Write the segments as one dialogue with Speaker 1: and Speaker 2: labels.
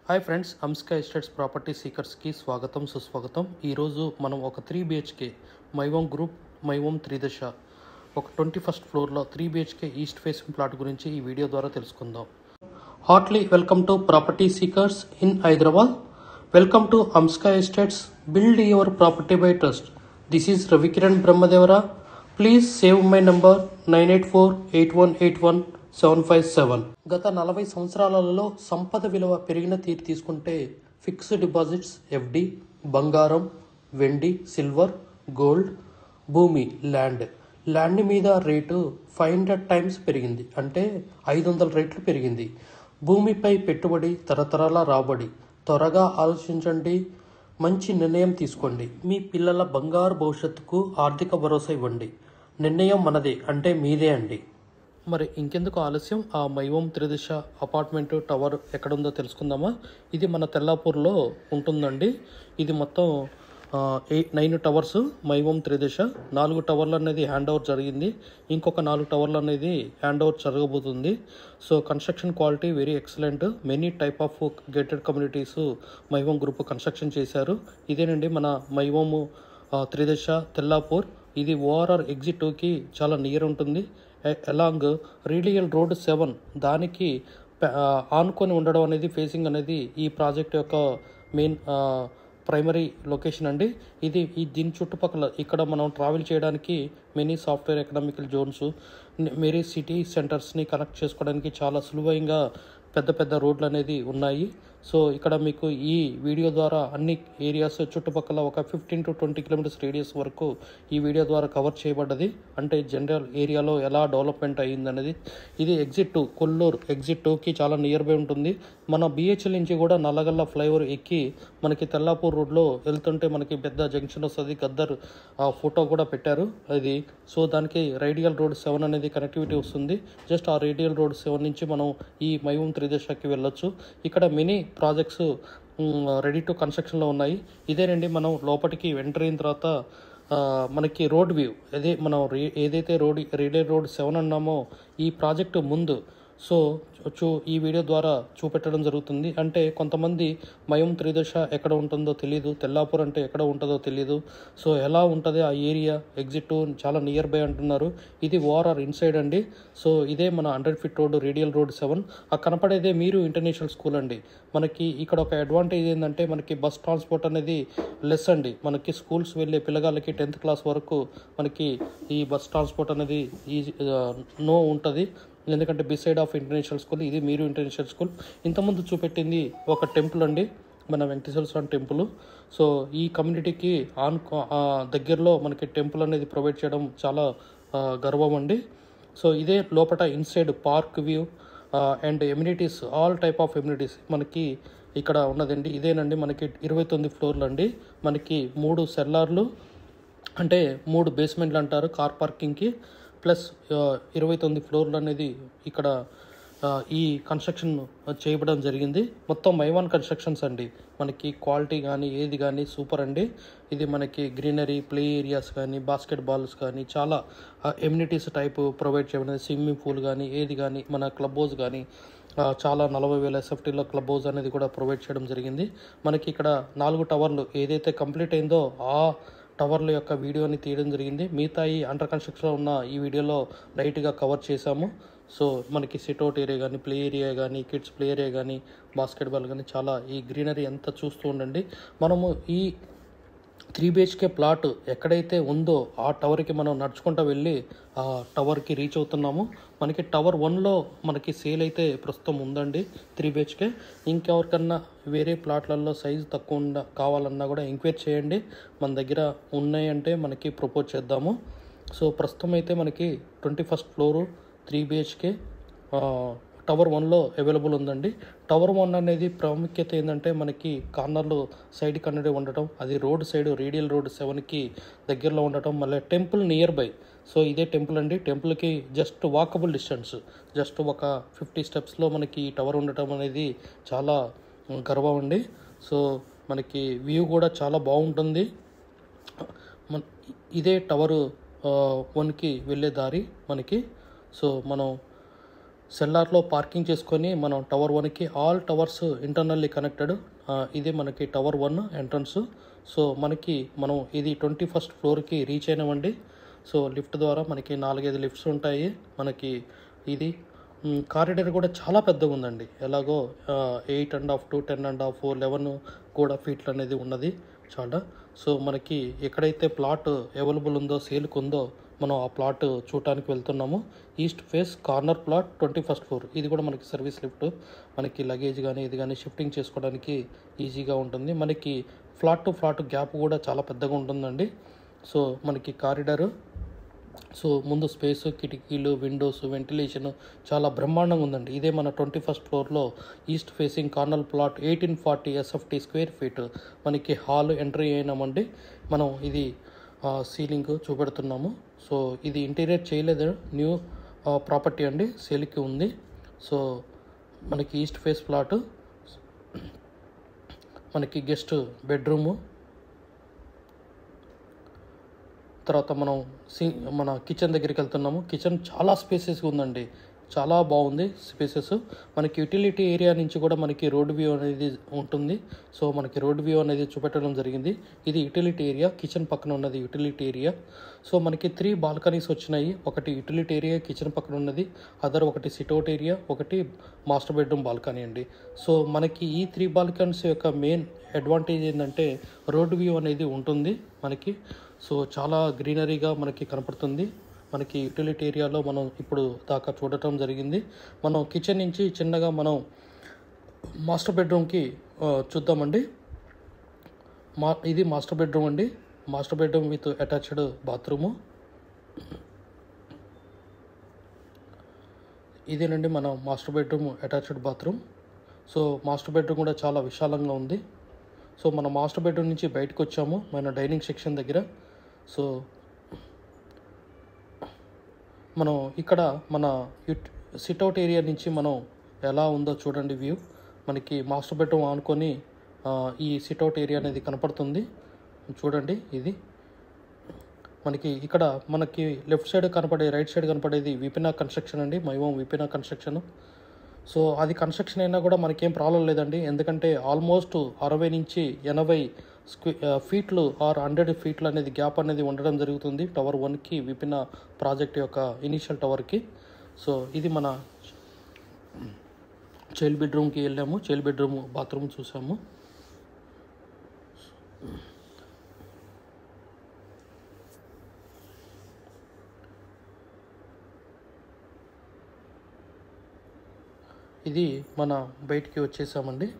Speaker 1: Hi friends Amsca estates property సీకర్స్కి స్వాగతం సుస్వాగతం ఈరోజు మనం ఒక three BHK My Home group My Home Tridasa ఒక ట్వంటీ ఫస్ట్ ఫ్లోర్లో three BHK east facing flat గురించి ఈ వీడియో ద్వారా తెలుసుకుందాం heartly welcome to property seekers in Hyderabad welcome to Amsca estates build your property by trust this is Ravikiran Brahmadevara please save my number nine eight four eight one eight one seven five seven గత నలభై సంవత్సరాలలో సంపద విలువ పెరిగిన తీరు తీసుకుంటే ఫిక్స్డ్ డిపాజిట్స్ ఎఫ్డి బంగారం వెండి సిల్వర్ గోల్డ్ భూమి ల్యాండ్ ల్యాండ్ మీద రేటు ఫైవ్ హండ్రెడ్ టైమ్స్ పెరిగింది అంటే ఐదు వందల రేట్లు పెరిగింది భూమిపై పెట్టుబడి తరతరాల రాబడి త్వరగా ఆలోచించండి మంచి నిర్ణయం తీసుకోండి మీ పిల్లల బంగారు భవిష్యత్తుకు ఆర్థిక భరోసా ఇవ్వండి నిర్ణయం మనదే అంటే మీదే అండి మరి ఇంకెందుకు ఆలస్యం ఆ మైవం త్రిదిశ అపార్ట్మెంట్ టవర్ ఎక్కడుందో తెలుసుకుందామా ఇది మన తెల్లాపూర్లో ఉంటుందండి ఇది మొత్తం eight nine towers My Home Tridasa నాలుగు టవర్లు అనేది హ్యాండ్ ఓవర్ జరిగింది ఇంకొక నాలుగు టవర్లు అనేది హ్యాండ్ ఓవర్ జరగబోతుంది so construction quality very excellent many type of gated communities My Home group construction చేశారు ఇదేనండి మన మైవము త్రిదశ తెల్లాపూర్ ఇది ఓఆర్ఆర్ ఎగ్జిట్ టూకి చాలా నియర్ ఉంటుంది అలాంగ్ రీడియల్ రోడ్ సెవెన్ దానికి ప- ఆ, ఆనుకొని ఉండడం అనేది ఫేసింగ్ అనేది ఈ ప్రాజెక్ట్ యొక్క మెయిన్ ప్రైమరీ లొకేషన్ అండి ఇది ఈ దీని చుట్టుపక్కల ఇక్కడ మనం ట్రావెల్ చేయడానికి many software economical zones many city సెంటర్స్ని కనెక్ట్ చేసుకోవడానికి చాలా సులువైన పెద్ద పెద్ద రోడ్లు అనేది ఉన్నాయి సో ఇక్కడ మీకు ఈ వీడియో ద్వారా అన్ని ఏరియాస్ చుట్టుపక్కల ఒక fifteen to twenty kilometres radius వరకు ఈ వీడియో ద్వారా కవర్ చేయబడ్డది అంటే జనరల్ ఏరియాలో ఎలా డెవలప్మెంట్ అయ్యింది అనేది ఇది ఎగ్జిట్ టూ కొల్లూరు ఎగ్జిట్ టూకి చాలా నియర్ బై ఉంటుంది మన బిహెచ్ఎల్ నుంచి కూడా నల్లగల్ల ఫ్లైఓవర్ ఎక్కి మనకి తెల్లాపూర్ రోడ్లో వెళ్తుంటే మనకి పెద్ద జంక్షన్ వస్తుంది గద్దర్ ఆ ఫోటో కూడా పెట్టారు అది సో దానికి రేడియల్ రోడ్ సెవెన్ అనేది కనెక్టివిటీ వస్తుంది జస్ట్ ఆ రేడియల్ రోడ్ సెవెన్ నుంచి మనం ఈ మైవం త్రిదశకి వెళ్ళొచ్చు ఇక్కడ మినీ ప్రాజెక్ట్స్ రెడీ టు కన్స్ట్రక్షన్లో ఉన్నాయి ఇదేనండి మనం లోపలికి ఎంటర్ అయిన తర్వాత ఆ, మనకి రోడ్ వ్యూ అదే మనం రే- ఏదైతే రోడ్ రేడియల్ రోడ్ సెవెన్ అన్నామో ఈ ప్రాజెక్టు ముందు సో చూ ఈ వీడియో ద్వారా చూపెట్టడం జరుగుతుంది అంటే కొంతమంది మయం త్రిదశ ఎక్కడ ఉంటుందో తెలియదు తెల్లాపూర్ అంటే ఎక్కడ ఉంటుందో తెలియదు సో ఎలా ఉంటుంది ఆ ఏరియా ఎగ్జిట్ చాలా నియర్ బై అంటున్నారు ఇది ఓఆర్ఆర్ ఇన్సైడ్ అండి సో ఇదే మన hundred feet road radial road seven ఆ కనపడేదే మీరు ఇంటర్నేషనల్ స్కూల్ అండి మనకి ఇక్కడ ఒక అడ్వాంటేజ్ ఏంటంటే మనకి బస్ ట్రాన్స్పోర్ట్ అనేది లెస్ అండి మనకి స్కూల్స్ వెళ్ళే పిల్లగాళ్ళకి టెన్త్ క్లాస్ వరకు మనకి ఈ బస్ ట్రాన్స్పోర్ట్ అనేది ఈజీ నో ఉంటుంది ఎందుకంటే బిసైడ్ ఆఫ్ ఇంటర్నేషనల్ స్కూల్ ఇది మీరు ఇంటర్నేషనల్ స్కూల్ ఇంతకుముందు చూపెట్టింది ఒక టెంపుల్ అండి మన వెంకటేశ్వర స్వామి టెంపుల్ సో ఈ కమ్యూనిటీకి ఆన్ ఆ, దగ్గరలో మనకి టెంపుల్ అనేది ప్రొవైడ్ చేయడం చాలా ఆ, గర్వం అండి సో ఇదే లోపల inside park view and amenities all type of amenities మనకి ఇక్కడ ఉన్నదండి ఇదేనండి మనకి ఇరవై తొమ్మిది ఫ్లోర్లు అండి మనకి మూడు సెల్లార్లు అంటే మూడు బేస్మెంట్లు అంటారు కార్ పార్కింగ్కి ప్లస్ ఆ, ఇరవై తొమ్మిది ఫ్లోర్లు అనేది ఇక్కడ ఆ, ఈ కన్స్ట్రక్షన్ చేయబడడం జరిగింది మొత్తం మైవాన్ కన్స్ట్రక్షన్స్ అండి మనకి క్వాలిటీ కానీ ఏది కానీ సూపర్ అండి ఇది మనకి గ్రీనరీ ప్లే ఏరియాస్ కానీ బాస్కెట్ బాల్స్ కానీ చాలా ఎమ్యూనిటీస్ టైప్ ప్రొవైడ్ చేయబడింది స్విమ్మింగ్ పూల్ కానీ ఏది కానీ మన క్లబ్ హౌస్ కానీ ఆ, చాలా నలభై వేల ఎస్ఎఫ్టీలో క్లబ్ హౌస్ అనేది కూడా ప్రొవైడ్ చేయడం జరిగింది మనకి ఇక్కడ నాలుగు టవర్లు ఏదైతే కంప్లీట్ అయిందో ఆ టవర్ల యొక్క వీడియోని తీయడం జరిగింది మిగతా ఈ అండర్ కన్స్ట్రక్షన్లో ఉన్న ఈ వీడియోలో లైట్గా కవర్ చేశాము సో మనకి సిట్అవుట్ ఏరియా కానీ ప్లే ఏరియా కానీ కిడ్స్ ప్లే ఏరియా కానీ బాస్కెట్బాల్ కానీ చాలా ఈ గ్రీనరీ అంతా చూస్తూ ఉండండి మనము ఈ త్రీ బిహెచ్కే ప్లాట్ ఎక్కడైతే ఉందో ఆ టవర్కి మనం నడుచుకుంటూ వెళ్ళి ఆ టవర్కి రీచ్ అవుతున్నాము మనకి టవర్ వన్లో మనకి సేల్ అయితే ప్రస్తుతం ఉందండి త్రీ బిహెచ్కే ఇంకెవరికన్నా వేరే ప్లాట్లలో సైజు తక్కువ ఉన్న కావాలన్నా కూడా ఎంక్వైరీ చేయండి మన దగ్గర ఉన్నాయంటే మనకి ప్రపోజ్ చేద్దాము సో ప్రస్తుతం అయితే మనకి twenty first floor three BHK tower వన్లో అవైలబుల్ ఉందండి టవర్ వన్ అనేది ప్రాముఖ్యత ఏంటంటే మనకి కార్నర్లో సైడ్ కన్నడే ఉండటం అది రోడ్ సైడ్ రేడియల్ రోడ్ సెవెన్కి దగ్గరలో ఉండటం మళ్ళీ టెంపుల్ నియర్ బై సో ఇదే టెంపుల్ అండి టెంపుల్కి జస్ట్ వాకబుల్ డిస్టెన్స్ జస్ట్ ఒక ఫిఫ్టీ స్టెప్స్లో మనకి ఈ టవర్ ఉండటం అనేది చాలా గర్వం అండి సో మనకి వ్యూ కూడా చాలా బాగుంటుంది మన ఇదే టవరు వన్కి వెళ్ళే దారి మనకి సో మనం సెల్లార్లో పార్కింగ్ చేసుకొని మనం టవర్ వన్కి ఆల్ టవర్స్ ఇంటర్నల్లీ కనెక్టెడ్ ఇది మనకి టవర్ వన్ ఎంట్రన్స్ సో మనకి మనం ఇది ట్వంటీ ఫస్ట్ ఫ్లోర్కి రీచ్ అయినామండి సో లిఫ్ట్ ద్వారా మనకి నాలుగైదు లిఫ్ట్స్ ఉంటాయి మనకి ఇది కారిడార్ కూడా చాలా పెద్దగా ఉందండి ఎలాగో eight and half to ten and half eleven కూడా ఫీట్లు అనేది ఉన్నది చాలా సో మనకి ఎక్కడైతే ప్లాట్ అవైలబుల్ ఉందో సేల్కి ఉందో మనం ఆ ప్లాట్ చూడటానికి వెళ్తున్నాము east face corner plot twenty first floor ఇది కూడా మనకి సర్వీస్ లిఫ్ట్ మనకి లగేజ్ కానీ ఇది కానీ షిఫ్టింగ్ చేసుకోవడానికి ఈజీగా ఉంటుంది మనకి ఫ్లాట్ టు ఫ్లాట్ గ్యాప్ కూడా చాలా పెద్దగా ఉంటుందండి సో మనకి కారిడారు సో ముందు స్పేస్ కిటికీలు విండోస్ వెంటిలేషన్ చాలా బ్రహ్మాండంగా ఉందండి ఇదే మన ట్వంటీ ఫస్ట్ ఫ్లోర్లో east facing corner plot eighteen forty SFT square feet మనకి హాల్ ఎంట్రీ అయినామండి మనం ఇది సీలింగ్ చూపెడుతున్నాము సో ఇది ఇంటీరియర్ చేయలేదు న్యూ ప్రాపర్టీ అండి సేల్కి ఉంది సో మనకి ఈస్ట్ ఫేస్ ప్లాట్ మనకి గెస్ట్ బెడ్రూము తర్వాత మనం సి మన కిచెన్ దగ్గరికి వెళ్తున్నాము కిచెన్ చాలా స్పేసెస్గా ఉందండి చాలా బాగుంది స్పేసెస్ మనకి యూటిలిటీ ఏరియా నుంచి కూడా మనకి రోడ్ వ్యూ అనేది ఉంటుంది సో మనకి రోడ్ వ్యూ అనేది చూపెట్టడం జరిగింది ఇది యూటిలిటీ ఏరియా కిచెన్ పక్కన ఉన్నది యూటిలిటీ ఏరియా సో మనకి త్రీ బాల్కనీస్ వచ్చినాయి ఒకటి యూటిలిటీ ఏరియా కిచెన్ పక్కన ఉన్నది అదర్ ఒకటి సిట్అవుట్ ఏరియా ఒకటి మాస్టర్ బెడ్రూమ్ బాల్కనీ అండి సో మనకి ఈ త్రీ బాల్కనీస్ యొక్క మెయిన్ అడ్వాంటేజ్ ఏంటంటే రోడ్ వ్యూ అనేది ఉంటుంది మనకి సో చాలా గ్రీనరీగా మనకి కనపడుతుంది మనకి యూటిలిటీ ఏరియాలో మనం ఇప్పుడు దాకా చూడటం జరిగింది మనం కిచెన్ నుంచి చిన్నగా మనం మాస్టర్ బెడ్రూమ్కి చూద్దామండి మా ఇది మాస్టర్ బెడ్రూమ్ అండి master bedroom with attached bathroom ఇదేనండి మన master bedroom attached bathroom so master bedroom కూడా చాలా విశాలంగా ఉంది సో మన మాస్టర్ బెడ్రూమ్ నుంచి బయటకు వచ్చాము మన డైనింగ్ సెక్షన్ దగ్గర సో మనం ఇక్కడ మన సిట్అవుట్ ఏరియా నుంచి మనం ఎలా ఉందో చూడండి వ్యూ మనకి మాస్టర్ బెడ్రూమ్ ఆనుకొని ఈ సిట్అవుట్ ఏరియా అనేది కనపడుతుంది చూడండి ఇది మనకి ఇక్కడ మనకి లెఫ్ట్ సైడ్ కనపడే రైట్ సైడ్ కనపడేది విపినా కన్స్ట్రక్షన్ అండి My Home Vipina construction so అది కన్స్ట్రక్షన్ అయినా కూడా మనకేం ప్రాబ్లం లేదండి ఎందుకంటే ఆల్మోస్ట్ అరవై నుంచి ఎనభై స్క్వీ ఫీట్లు ఆర్ హండ్రెడ్ ఫీట్లు అనేది గ్యాప్ అనేది ఉండడం జరుగుతుంది టవర్ వన్కి విపిన ప్రాజెక్ట్ యొక్క ఇనీషియల్ టవర్కి సో ఇది మన చైల్డ్ బెడ్రూమ్కి వెళ్ళాము చైల్డ్ బెడ్రూమ్ బాత్రూమ్ చూసాము ఇది మన బయటికి వచ్చేసామండి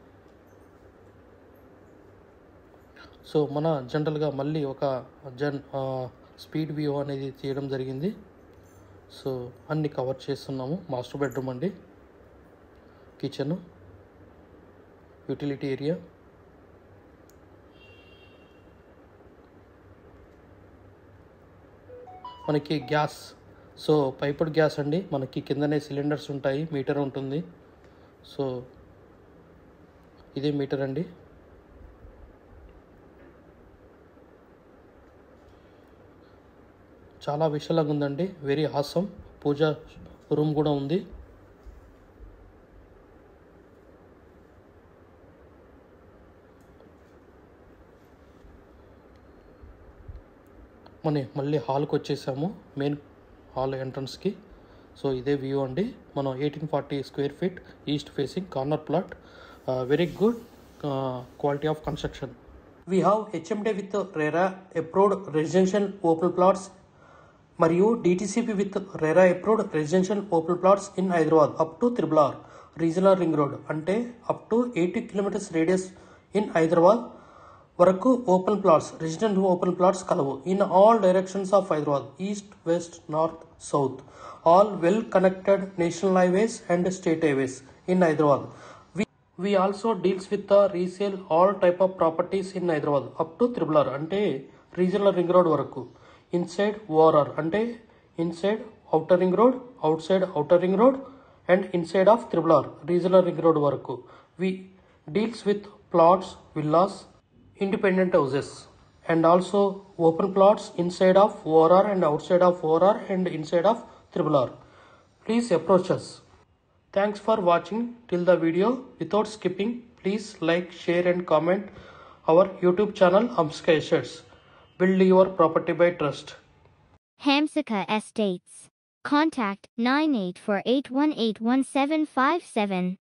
Speaker 1: సో మన జనరల్గా మళ్ళీ ఒక జన్ స్పీడ్ వ్యూ అనేది తీయడం జరిగింది సో అన్ని కవర్ చేస్తున్నాము మాస్టర్ బెడ్రూమ్ అండి కిచెన్ యూటిలిటీ ఏరియా మనకి గ్యాస్ సో పైపుడ్ గ్యాస్ అండి మనకి కిందనే సిలిండర్స్ ఉంటాయి మీటర్ ఉంటుంది సో ఇదే మీటర్ అండి చాలా విశాలంగా ఉందండి వెరీ హాసం పూజ రూమ్ కూడా ఉంది మన మళ్ళీ హాల్కి వచ్చేసాము మెయిన్ హాల్ ఎంట్రన్స్కి సో ఇదే వ్యూ అండి మనం eighteen forty square feet east facing corner plot very good quality of construction we have HMDA with RERA approved residential open plots మరియు DTCP with RERA approved residential open plots in Hyderabad up to triple R regional ring road అంటే up to eighty kilometers radius in Hyderabad వరకు open plots resident open plots కలవు in all directions of Hyderabad east west north south all well connected national highways and state highways in Hyderabad we also deals with the resale all type of properties in Hyderabad up to triple R అంటే regional ring road వరకు inside ORR అంటే inside outer ring road outside outer ring road and inside of triple R regional ring road వరకు we deals with plots villas independent houses and also open plots inside of ORR and outside of ORR and inside of triple R. please approach us. Thanks for watching till the video. Without skipping, please like, share, and comment our YouTube channel Amska Assets. Build your property by trust.
Speaker 2: Hamsika Estates. Contact 9848181757.